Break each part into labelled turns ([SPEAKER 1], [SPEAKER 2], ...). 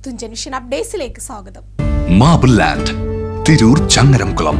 [SPEAKER 1] Thunchan vision അപ്ഡേറ്റ്സിലേക്ക് സ്വാഗതം
[SPEAKER 2] marble land Tirur Changaramkulam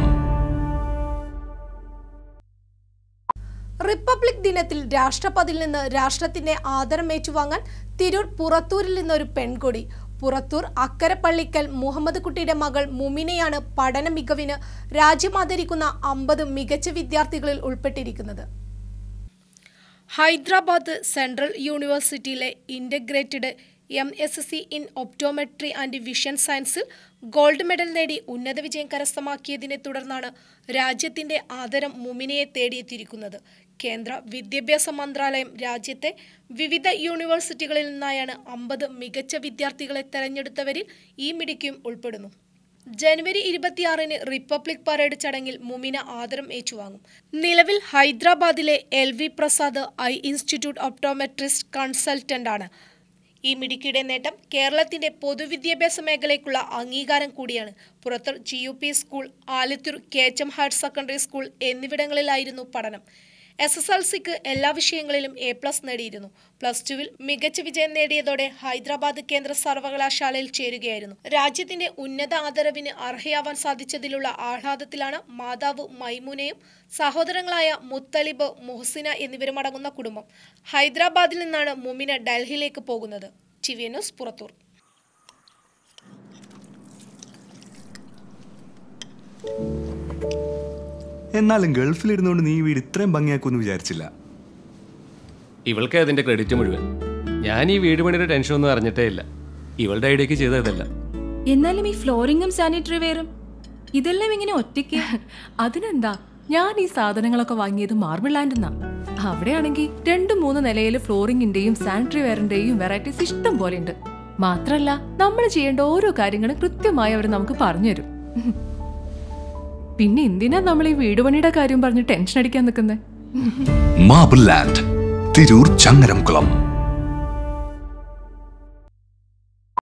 [SPEAKER 1] republic ദിനത്തിൽ രാഷ്ട്രപതിയിൽ നിന്ന് രാഷ്ട്രത്തിന്റെ ആദരം ഏറ്റുവാങ്ങാൻ തിരൂർ പുറത്തൂരിൽ നിന്നൊരു പെൺകൊടി പുറത്തൂർ അക്കരപ്പള്ളിക്കൽ മുഹമ്മദ് കുട്ടിയുടെ മകൾ മുമിനയാണ് പഠന മികവിന് രാജ്യം ആദരിക്കുന്ന അമ്പത് മികച്ച വിദ്യാർത്ഥികളിൽ ഉൾപ്പെട്ടിരിക്കുന്നത് ഹൈദരാബാദ് സെൻട്രൽ യൂണിവേഴ്സിറ്റിയിലെ integrated M S C in optometry and vision സയൻസിൽ ഗോൾഡ് മെഡൽ നേടി ഉന്നത വിജയം കരസ്ഥമാക്കിയതിനെ തുടർന്നാണ് രാജ്യത്തിന്റെ ആദരം മുമിനയെ തേടിയെത്തിയിരിക്കുന്നത് കേന്ദ്ര വിദ്യാഭ്യാസ മന്ത്രാലയം രാജ്യത്തെ വിവിധ യൂണിവേഴ്സിറ്റികളിൽ നിന്നായാണ് അമ്പത് മികച്ച വിദ്യാർത്ഥികളെ തെരഞ്ഞെടുത്തവരിൽ ഈ മിടുക്കിയും ഉൾപ്പെടുന്നു ജനുവരി ഇരുപത്തിയാറിന് റിപ്പബ്ലിക് പരേഡ് ചടങ്ങിൽ മുമിന ആദരം ഏറ്റുവാങ്ങും നിലവിൽ ഹൈദരാബാദിലെ L V Prasad eye institute optometrist consultant ആണ് ഈ മിടുക്കിയുടെ നേട്ടം കേരളത്തിന്റെ പൊതുവിദ്യാഭ്യാസ മേഖലയ്ക്കുള്ള അംഗീകാരം കൂടിയാണ് Purathur G U P school Alathur K H M higher secondary school എന്നിവിടങ്ങളിലായിരുന്നു പഠനം എസ് എസ് എൽ സിക്ക് എല്ലാ വിഷയങ്ങളിലും എ പ്ലസ് നേടിയിരുന്നു പ്ലസ് ടുവിൽ മികച്ച വിജയം നേടിയതോടെ ഹൈദരാബാദ് കേന്ദ്ര സർവകലാശാലയിൽ ചേരുകയായിരുന്നു രാജ്യത്തിന്റെ ഉന്നത ആദരവിന് അർഹയാവാൻ സാധിച്ചതിലുള്ള ആഹ്ലാദത്തിലാണ് മാതാവ് മൈമുനയും സഹോദരങ്ങളായ മുത്തലിബ് മുഹസിന എന്നിവരും അടങ്ങുന്ന കുടുംബം ഹൈദരാബാദിൽ നിന്നാണ് മുമിന ഡൽഹിയിലേക്ക് പോകുന്നത് ടി വി ന്യൂസ് പുറത്തൂർ
[SPEAKER 3] എന്നാലും ഗൾഫിലിരുന്നുകൊണ്ട് നീ ഈ വീട് ഇത്രയും ഭംഗിയാക്കുമെന്ന് വിചാരിച്ചില്ല
[SPEAKER 4] ഇവൾക്ക് അതിന്റെ ക്രെഡിറ്റ് മുഴുവൻ ഞാൻ ഈ വീട് പണിയുടെ ടെൻഷനൊന്നും അറിഞ്ഞിട്ടേ ഇല്ല ഇവളുടെ ഐഡിയക്ക് ചെയ്തതല്ല
[SPEAKER 5] എന്നാലും ഈ ഫ്ലോറിങ്ങും സാനിറ്ററി വെയറും ഇതെല്ലാം ഇങ്ങനെ ഒറ്റയ്ക്ക് അതിനെന്താ ഞാൻ ഈ സാധനങ്ങളൊക്കെ വാങ്ങിയത് മാർബിൾ ലാൻഡ് എന്നാ അവിടെയാണെങ്കിൽ രണ്ടു മൂന്ന് നിലയിൽ ഫ്ലോറിങ്ങിന്റെയും സാനിറ്ററി വെയറിന്റെയും വെറൈറ്റീസ് ഇഷ്ടം പോലെ ഉണ്ട് മാത്രല്ല നമ്മൾ ചെയ്യേണ്ട ഓരോ കാര്യങ്ങളും കൃത്യമായി അവർ നമുക്ക് പറഞ്ഞുതരും പിന്നെ എന്തിനാ നമ്മൾ ഈ വീട് പണിയുടെ കാര്യം പറഞ്ഞ് ടെൻഷൻ അടിക്കാൻ നിൽക്കുന്നത്
[SPEAKER 2] മാബിൾ ലാൻഡ് തിരൂർ ചങ്ങരംകുളം